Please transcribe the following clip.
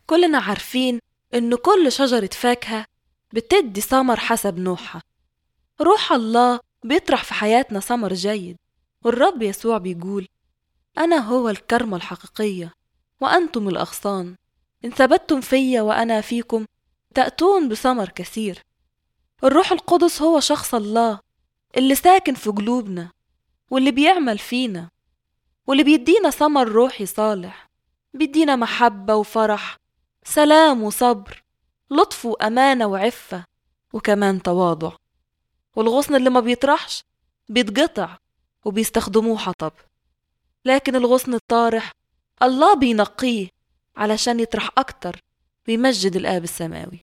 كلنا عارفين إن كل شجرة فاكهة بتدي ثمر حسب نوعها روح الله بيطرح في حياتنا ثمر جيد والرب يسوع بيقول أنا هو الكرمة الحقيقية وأنتم الأغصان إن ثبتتم فيا وأنا فيكم تأتون بثمر كثير الروح القدس هو شخص الله اللي ساكن في قلوبنا واللي بيعمل فينا واللي بيدينا ثمر روحي صالح بيدينا محبة وفرح سلام وصبر لطف وأمانة وعفة وكمان تواضع والغصن اللي ما بيطرحش بيتقطع وبيستخدموه حطب لكن الغصن الطارح الله بينقيه علشان يطرح أكتر بيمجد الآب السماوي